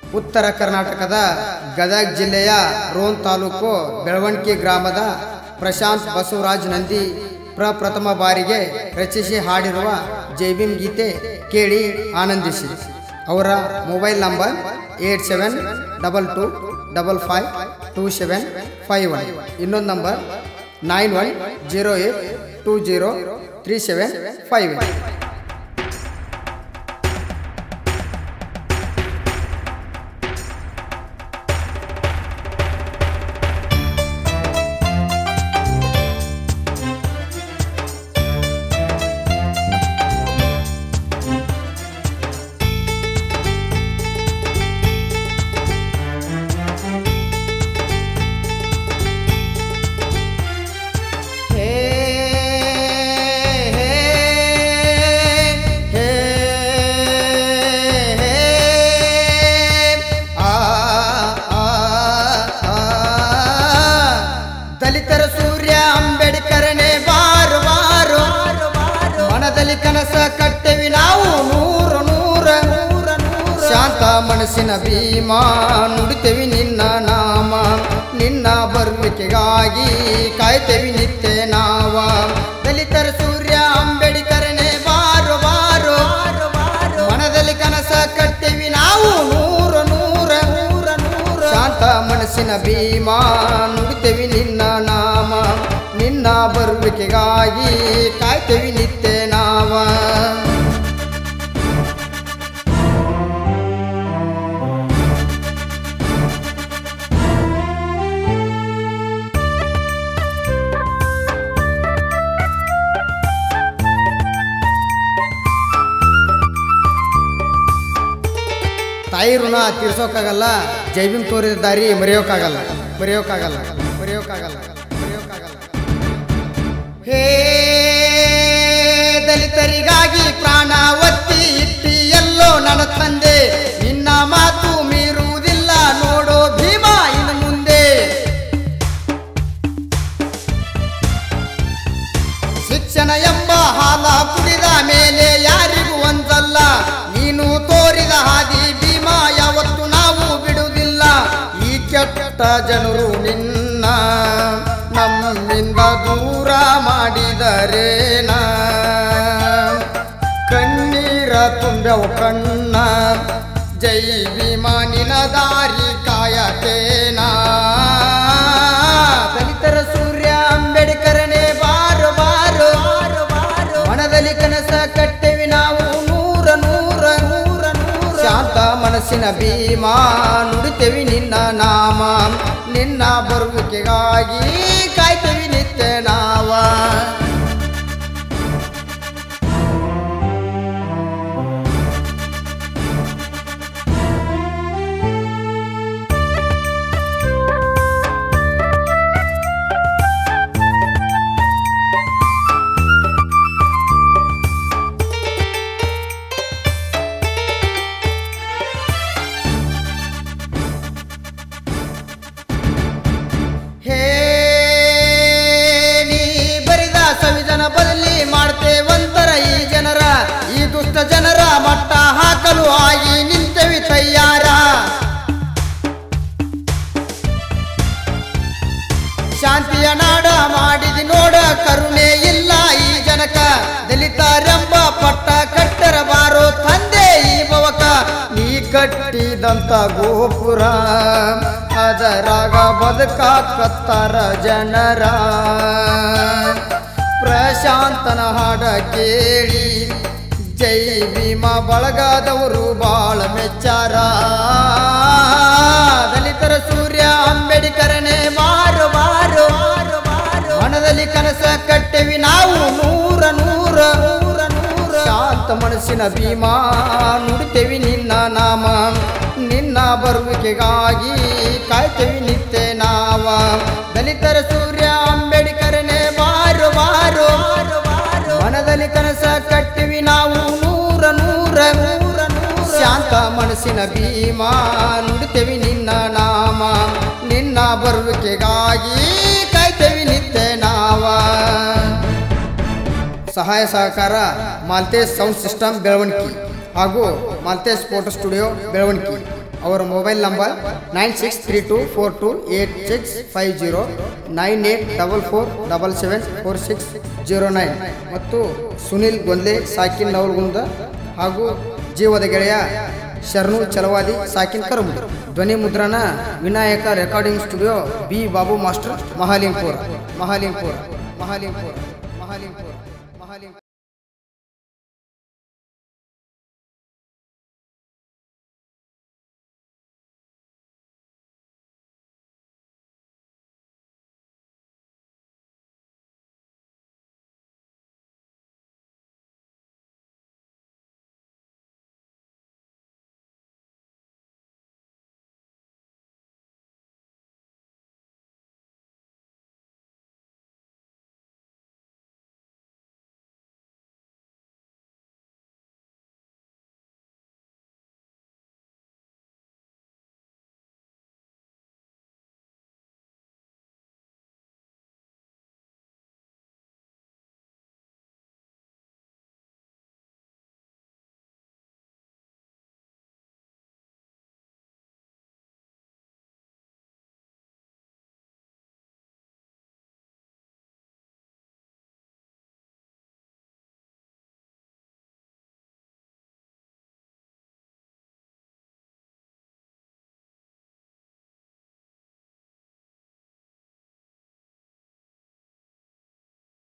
ಉತ್ತರ ಕರ್ನಾಟಕದ ಗದಗ ಜಿಲ್ಲೆಯ ರೋನ್ ತಾಲೂಕು ಬೆಳವಣಿಗೆ ಗ್ರಾಮದ ಪ್ರಶಾಂತ್ ಬಸವರಾಜ್ ನಂದಿ ಪ್ರಪ್ರಥಮ ಬಾರಿಗೆ ರಚಿಸಿ ಹಾಡಿರುವ ಜೈಭೀಮ್ ಗೀತೆ ಕೇಳಿ ಆನಂದಿಸಿ ಅವರ mobile number eight seven double two double five two seven five one ಇನ್ನೊಂದು number nine one zero eight two zero three seven five eight ಹೇ ಹೇ ಹೇ ಹೇ ಆ ಆ ಆ ದಲಿತರ ಸೂರ್ಯ ಅಂಬೇಡ್ಕರನೇ ಬಾರು ಬಾರು ಮನದಲ್ಲಿ ಕನಸ ಕಟ್ಟೆವಿ ನಾವು ನೂರು ನೂರ ನೂರ ನೂರ ಶಾಂತ ಮನಸ್ಸಿನ ಭೀಮಾ ನುಡಿತೆವಿ ನಿನ್ನ ನಾಮ ನಿನ್ನ ಬರುವಿಕೆಗಾಗಿ ಕಾಯ್ತೆವಿ ನಿತ್ಯ ನಾವ ದಲಿತರ ಸೂರ್ಯ ಅಂಬೇಡ್ಕರನೇ ಬಾರು ಬಾರು ಮನದಲ್ಲಿ ಕನಸ ಕಟ್ಟೆವಿ ನಾವು ನೂರ ನೂರ ನೂರ ನೂರ ಶಾಂತ ಮನಸ್ಸಿನ ಭೀಮಾ ನುಡಿತೆವಿ ನಿನ್ನ ನಾಮ ನಿನ್ನ ಬರುವಿಕೆಗಾಗಿ ಕಾಯ್ತೆವಿ ನಿತ್ಯ ನಾವ ತಾಯಿ ಋಣ ತೀರ್ಸೋಕ್ಕಾಗಲ್ಲ ಜೈವಿನ್ ತೋರಿದ ದಾರಿ ಮರೆಯೋಕ್ಕಾಗಲ್ಲ ಮರೆಯೋಕ್ಕಾಗಲ್ಲ ಮರೆಯೋಕ್ಕಾಗಲ್ಲ ಮರೆಯೋಕ್ಕಾಗಲ್ಲ ಹೇ ದಲಿತರಿಗಾಗಿ ಪ್ರಾಣ ಒತ್ತಿ ಇಟ್ಟಿ ಎಲ್ಲೋ ನನ್ನ ತಂದೆ ನಿನ್ನ ಮಾತು ಮೀರುವುದಿಲ್ಲ ನೋಡೋ ಭೀಮಾ ಇನ್ನು ಮುಂದೆ ಶಿಕ್ಷಣ ಎಂಬ ಹಾಲ ಕುಡಿದ ಮೇಲೆ ಯಾರಿಗೂ ಒಂದಲ್ಲ ನೀನು ತೋರಿದ ಹಾದಿ ಭೀಮಾ ಯಾವತ್ತು ನಾವು ಬಿಡುವುದಿಲ್ಲ ಈ ಕೆಟ್ಟ ಜನರು ನಿನ್ನ ನಮ್ಮಿಂದ ದೂರ ಮಾಡಿದರೇನ ಕಣ್ಣೀರ ತುಂಬ್ಯವು ಕಣ್ಣ ಜೈ ಭೀಮಾ ನಿನ ದಾರಿ ಕಾಯತೇನಾ ದಲಿತರ ಸೂರ್ಯ ಅಂಬೇಡ್ಕರನೇ ಬಾರು ಬಾರು ಮನದಲ್ಲಿ ಕನಸ ಕಟ್ಟೆವಿ ನಾವು ನೂರ ನೂರ ನೂರ ನೂರ ಶಾಂತ ಮನಸ್ಸಿನ ಭೀಮಾ ನುಡಿತೆವಿ ನಿನ್ನ ನಾಮ ನಿನ್ನ ಬರುವಿಕೆಗಾಗಿ ಕಾಯ್ತೆವಿ ನಿತ್ಯ ನಾವ ಹೇ ನೀ ಬರಿದ ಸಂವಿಧಾನ ಬದಲಿ ಮಾಡ್ತೇವಂತರ ಈ ಜನರ ಈ ದುಷ್ಟ ಜನರ ಮಟ್ಟ ಹಾಕಲು ಆಗಿ ನಿಂತೆವಿ ತಯ್ಯಾರ ಶಾಂತಿಯ ನಾಡ ಮಾಡಿದಿ ನೋಡ ಕರುಣೆ ಇಲ್ಲ ಈ ಜನಕ ದಲಿತರೆಂಬ ಪಟ್ಟ ಕಟ್ಟರ ಬಾರೋ ತಂದೆ ಈ ಬವಕ ನೀ ಕಟ್ಟಿದಂತ ಗೋಪುರ ಅದರಾಗ ಬದುಕಾಕತ್ತಾರ ಜನರ ಪ್ರಶಾಂತನ ಹಾಡ ಕೇಳಿ ಜೈ ಭೀಮ ಬಳಗದವರು ಬಾಳ ಮೆಚ್ಚಾರ ದಲಿತರ ಸೂರ್ಯ ಅಂಬೇಡ್ಕರನೇ ಮಾರು ಬಾರು ಮನದಲ್ಲಿ ಕನಸ ಕಟ್ಟೆವಿ ನಾವು ನೂರ ನೂರ ನೂರ ನೂರ ಶಾಂತ ಮನಸ್ಸಿನ ಭೀಮಾ ನುಡಿತೆವಿ ನಿನ್ನ ನಾಮ ನಿನ್ನ ಬರುವಿಕೆಗಾಗಿ ಕಾಯ್ತೆವಿ ನಿತ್ಯ ನಾವ ದಲಿತರ ಸೂರ್ಯ ಅಂಬೇಡ್ಕರನೇ ಬಾರು ಬಾರು ಮನದಲ್ಲಿ ಕನಸ ಕಟ್ಟಿವಿ ನಾವು ನೂರ ನೂರ ನೂರ ನೂರ ಶಾಂತ ಮನಸ್ಸಿನ ಭೀಮಾ ನುಡಿತೆವಿ ನಿನ್ನ ನಾಮ ನಿನ್ನ ಬರುವಿಕೆಗಾಗಿ ಕಾಯ್ತೆವಿ ನಿತ್ಯ ನಾವ ಸಹಾಯ ಸಹಕಾರ ಮಾಲ್ತೇಶ್ ಸೌಂಡ್ ಸಿಸ್ಟಮ್ ಬೆಳವಣಿಗೆ ಹಾಗೂ ಮಾಲ್ತೇಶ್ ಫೋಟೋ ಸ್ಟುಡಿಯೋ ಬೆಳವಣಿಗೆ ಅವರ mobile number nine six three two four two eight six five zero nine eight double four double seven four six zero nine ಮತ್ತು ಸುನಿಲ್ ಗೊಂದ್ಲೆ ಸಾಕಿನ್ ನವಲ್ಗುಂದ ಹಾಗೂ ಜೀವದ ಗೆಳೆಯ ಶರಣು ಚಲವಾದಿ ಸಾಕಿನ್ ಕರಮುಡಿ ಧ್ವನಿ ಮುದ್ರಣ Vinayaka recording studio B Babu master Mahalingpur Mahalingpur Mahalingpur ಮಹಾಲಿಂಗ್ಪುರ